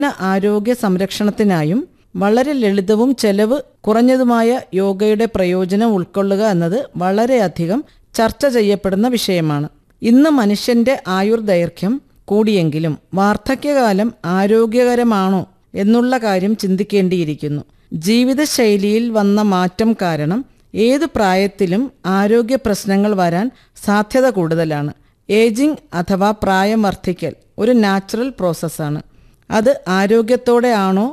ആരോഗ്യ സംരക്ഷണത്തിനായും വളരെ ലളിതവും ചെലവ് കുറഞ്ഞതുമായ യോഗയുടെ പ്രയോജനം ഉൾക്കൊള്ളുക എന്നത് വളരെയധികം ചർച്ച ചെയ്യപ്പെടുന്ന വിഷയമാണ് ഇന്ന് മനുഷ്യന്റെ ആയുർദൈർഘ്യം കൂടിയെങ്കിലും വാർദ്ധക്യകാലം ആരോഗ്യകരമാണോ എന്നുള്ള കാര്യം ചിന്തിക്കേണ്ടിയിരിക്കുന്നു ജീവിതശൈലിയിൽ വന്ന മാറ്റം കാരണം ഏതു പ്രായത്തിലും ആരോഗ്യ പ്രശ്നങ്ങൾ വരാൻ സാധ്യത കൂടുതലാണ് ഏജിംഗ് അഥവാ പ്രായം വർദ്ധിക്കൽ ഒരു നാച്ചുറൽ പ്രോസസ്സാണ് അത് ആരോഗ്യത്തോടെ ആണോ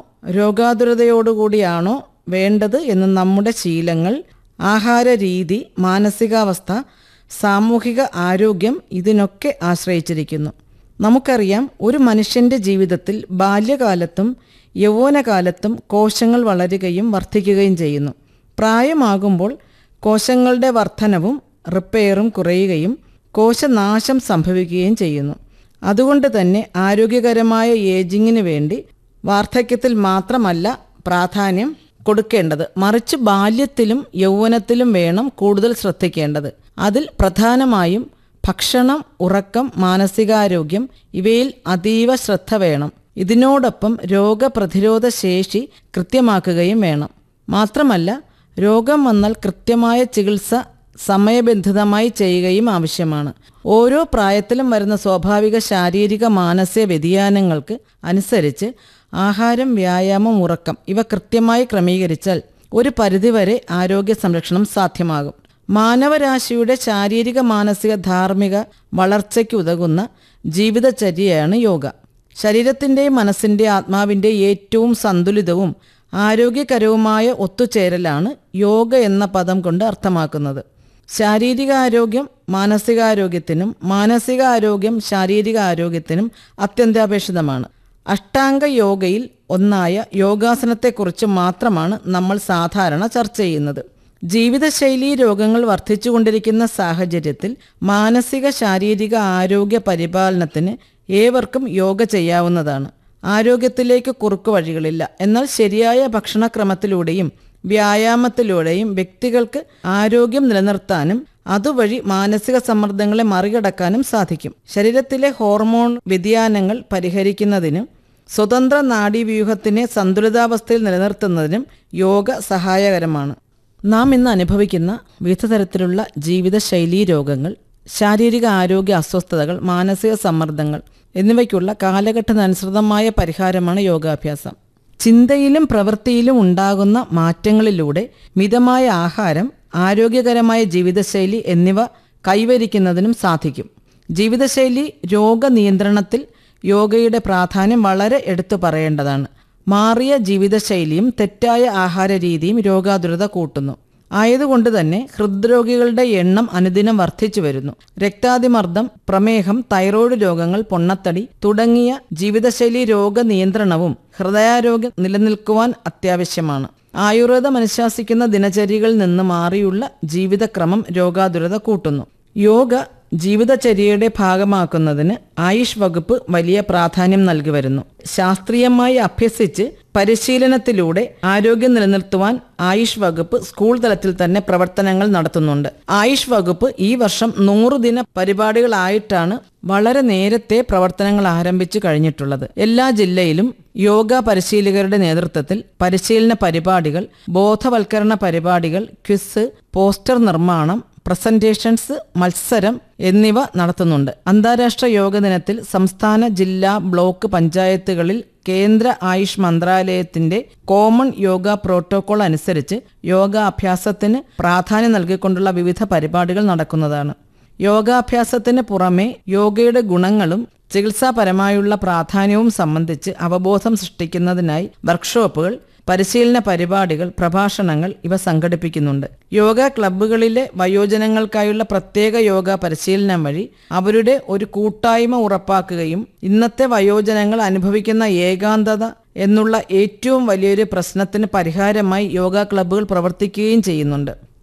രോഗാതുരതയോടുകൂടിയാണോ വേണ്ടത് എന്ന് നമ്മുടെ ശീലങ്ങൾ ആഹാര രീതി മാനസികാവസ്ഥ സാമൂഹിക ആരോഗ്യം ഇതിനൊക്കെ ആശ്രയിച്ചിരിക്കുന്നു നമുക്കറിയാം ഒരു മനുഷ്യന്റെ ജീവിതത്തിൽ ബാല്യകാലത്തും യൗവനകാലത്തും കോശങ്ങൾ വളരുകയും വർദ്ധിക്കുകയും ചെയ്യുന്നു പ്രായമാകുമ്പോൾ കോശങ്ങളുടെ വർധനവും റിപ്പയറും കുറയുകയും കോശനാശം സംഭവിക്കുകയും ചെയ്യുന്നു അതുകൊണ്ട് തന്നെ ആരോഗ്യകരമായ ഏജിങ്ങിന് വേണ്ടി വാർദ്ധക്യത്തിൽ മാത്രമല്ല പ്രാധാന്യം കൊടുക്കേണ്ടത് മറിച്ച് ബാല്യത്തിലും യൗവനത്തിലും വേണം കൂടുതൽ ശ്രദ്ധിക്കേണ്ടത് അതിൽ പ്രധാനമായും ഭക്ഷണം ഉറക്കം മാനസികാരോഗ്യം ഇവയിൽ അതീവ ശ്രദ്ധ വേണം ഇതിനോടൊപ്പം രോഗപ്രതിരോധ ശേഷി കൃത്യമാക്കുകയും വേണം മാത്രമല്ല രോഗം വന്നാൽ കൃത്യമായ ചികിത്സ സമയബന്ധിതമായി ചെയ്യുകയും ആവശ്യമാണ് ഓരോ പ്രായത്തിലും വരുന്ന സ്വാഭാവിക ശാരീരിക മാനസിക വ്യതിയാനങ്ങൾക്ക് അനുസരിച്ച് ആഹാരം വ്യായാമം ഉറക്കം ഇവ കൃത്യമായി ക്രമീകരിച്ചാൽ ഒരു പരിധിവരെ ആരോഗ്യ സംരക്ഷണം സാധ്യമാകും മാനവരാശിയുടെ ശാരീരിക മാനസിക ധാർമ്മിക വളർച്ചയ്ക്ക് ഉതകുന്ന ജീവിതചര്യയാണ് യോഗ ശരീരത്തിൻ്റെയും മനസ്സിൻ്റെയും ആത്മാവിൻ്റെയും ഏറ്റവും സന്തുലിതവും ആരോഗ്യകരവുമായ ഒത്തുചേരലാണ് യോഗ എന്ന പദം കൊണ്ട് അർത്ഥമാക്കുന്നത് ശാരീരികാരോഗ്യം മാനസികാരോഗ്യത്തിനും മാനസികാരോഗ്യം ശാരീരിക ആരോഗ്യത്തിനും അത്യന്താപേക്ഷിതമാണ് അഷ്ടാംഗ യോഗയിൽ ഒന്നായ യോഗാസനത്തെക്കുറിച്ച് മാത്രമാണ് നമ്മൾ സാധാരണ ചർച്ച ചെയ്യുന്നത് ജീവിതശൈലീ രോഗങ്ങൾ വർദ്ധിച്ചുകൊണ്ടിരിക്കുന്ന സാഹചര്യത്തിൽ മാനസിക ശാരീരിക ആരോഗ്യ പരിപാലനത്തിന് ഏവർക്കും യോഗ ചെയ്യാവുന്നതാണ് ആരോഗ്യത്തിലേക്ക് കുറുക്കു വഴികളില്ല എന്നാൽ ശരിയായ ഭക്ഷണക്രമത്തിലൂടെയും വ്യായാമത്തിലൂടെയും വ്യക്തികൾക്ക് ആരോഗ്യം നിലനിർത്താനും അതുവഴി മാനസിക സമ്മർദ്ദങ്ങളെ മറികടക്കാനും സാധിക്കും ശരീരത്തിലെ ഹോർമോൺ വ്യതിയാനങ്ങൾ പരിഹരിക്കുന്നതിനും സ്വതന്ത്ര നാഡീവ്യൂഹത്തിനെ സന്തുലിതാവസ്ഥയിൽ നിലനിർത്തുന്നതിനും യോഗ സഹായകരമാണ് നാം ഇന്ന് അനുഭവിക്കുന്ന വിവിധ തരത്തിലുള്ള ജീവിതശൈലീ രോഗങ്ങൾ ശാരീരിക ആരോഗ്യ അസ്വസ്ഥതകൾ മാനസിക സമ്മർദ്ദങ്ങൾ എന്നിവയ്ക്കുള്ള കാലഘട്ടത്തിനനുസൃതമായ പരിഹാരമാണ് യോഗാഭ്യാസം ചിന്തയിലും പ്രവൃത്തിയിലും ഉണ്ടാകുന്ന മാറ്റങ്ങളിലൂടെ മിതമായ ആഹാരം ആരോഗ്യകരമായ ജീവിതശൈലി എന്നിവ കൈവരിക്കുന്നതിനും സാധിക്കും ജീവിതശൈലി രോഗനിയന്ത്രണത്തിൽ യോഗയുടെ പ്രാധാന്യം വളരെ എടുത്തു പറയേണ്ടതാണ് മാറിയ ജീവിതശൈലിയും തെറ്റായ ആഹാര രീതിയും രോഗാതുരത കൂട്ടുന്നു ആയതുകൊണ്ട് തന്നെ ഹൃദ്രോഗികളുടെ എണ്ണം അനുദിനം വർദ്ധിച്ചു വരുന്നു രക്താതിമർദ്ദം പ്രമേഹം തൈറോയ്ഡ് രോഗങ്ങൾ പൊണ്ണത്തടി തുടങ്ങിയ ജീവിതശൈലി രോഗനിയന്ത്രണവും ഹൃദയാരോഗ്യം നിലനിൽക്കുവാൻ അത്യാവശ്യമാണ് ആയുർവേദം അനുശാസിക്കുന്ന ദിനചര്യകളിൽ നിന്ന് മാറിയുള്ള ജീവിതക്രമം രോഗാതുരത കൂട്ടുന്നു യോഗ ജീവിതചര്യയുടെ ഭാഗമാക്കുന്നതിന് ആയുഷ് വകുപ്പ് വലിയ പ്രാധാന്യം നൽകി വരുന്നു ശാസ്ത്രീയമായി അഭ്യസിച്ച് പരിശീലനത്തിലൂടെ ആരോഗ്യം നിലനിർത്തുവാൻ ആയുഷ് വകുപ്പ് സ്കൂൾ തലത്തിൽ തന്നെ പ്രവർത്തനങ്ങൾ നടത്തുന്നുണ്ട് ആയുഷ് വകുപ്പ് ഈ വർഷം നൂറ് ദിന പരിപാടികളായിട്ടാണ് വളരെ നേരത്തെ പ്രവർത്തനങ്ങൾ ആരംഭിച്ചു കഴിഞ്ഞിട്ടുള്ളത് എല്ലാ ജില്ലയിലും യോഗ പരിശീലകരുടെ നേതൃത്വത്തിൽ പരിശീലന പരിപാടികൾ ബോധവൽക്കരണ പരിപാടികൾ ക്വിസ് പോസ്റ്റർ നിർമ്മാണം പ്രസന്റേഷൻസ് മത്സരം എന്നിവ നടത്തുന്നുണ്ട് അന്താരാഷ്ട്ര യോഗ ദിനത്തിൽ സംസ്ഥാന ജില്ലാ ബ്ലോക്ക് പഞ്ചായത്തുകളിൽ കേന്ദ്ര ആയുഷ് മന്ത്രാലയത്തിന്റെ കോമൺ യോഗ പ്രോട്ടോകോൾ അനുസരിച്ച് യോഗാഭ്യാസത്തിന് പ്രാധാന്യം നൽകിക്കൊണ്ടുള്ള വിവിധ പരിപാടികൾ നടക്കുന്നതാണ് യോഗാഭ്യാസത്തിന് പുറമെ യോഗയുടെ ഗുണങ്ങളും ചികിത്സാപരമായുള്ള പ്രാധാന്യവും സംബന്ധിച്ച് അവബോധം സൃഷ്ടിക്കുന്നതിനായി വർക്ക്ഷോപ്പുകൾ പരിശീലന പരിപാടികൾ പ്രഭാഷണങ്ങൾ ഇവ സംഘടിപ്പിക്കുന്നുണ്ട് യോഗ ക്ലബ്ബുകളിലെ വയോജനങ്ങൾക്കായുള്ള പ്രത്യേക യോഗ പരിശീലനം വഴി അവരുടെ ഒരു കൂട്ടായ്മ ഉറപ്പാക്കുകയും ഇന്നത്തെ വയോജനങ്ങൾ അനുഭവിക്കുന്ന ഏകാന്തത എന്നുള്ള ഏറ്റവും വലിയൊരു പ്രശ്നത്തിന് പരിഹാരമായി യോഗ ക്ലബ്ബുകൾ പ്രവർത്തിക്കുകയും ചെയ്യുന്നുണ്ട്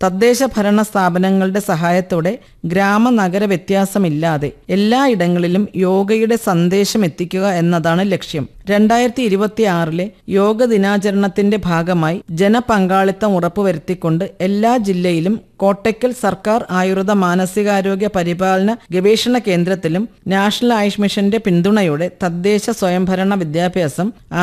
തദ്ദേശ ഭരണ സ്ഥാപനങ്ങളുടെ സഹായത്തോടെ ഗ്രാമ നഗര വ്യത്യാസമില്ലാതെ എല്ലായിടങ്ങളിലും യോഗയുടെ സന്ദേശം എത്തിക്കുക എന്നതാണ് ലക്ഷ്യം രണ്ടായിരത്തി ഇരുപത്തി ആറിലെ യോഗ ദിനാചരണത്തിന്റെ ഭാഗമായി ജനപങ്കാളിത്തം ഉറപ്പുവരുത്തിക്കൊണ്ട് എല്ലാ ജില്ലയിലും കോട്ടയ്ക്കൽ സർക്കാർ ആയുർവേദ മാനസികാരോഗ്യ പരിപാലന ഗവേഷണ കേന്ദ്രത്തിലും നാഷണൽ ആയുഷ് മിഷന്റെ പിന്തുണയോടെ തദ്ദേശ സ്വയംഭരണ വിദ്യാഭ്യാസം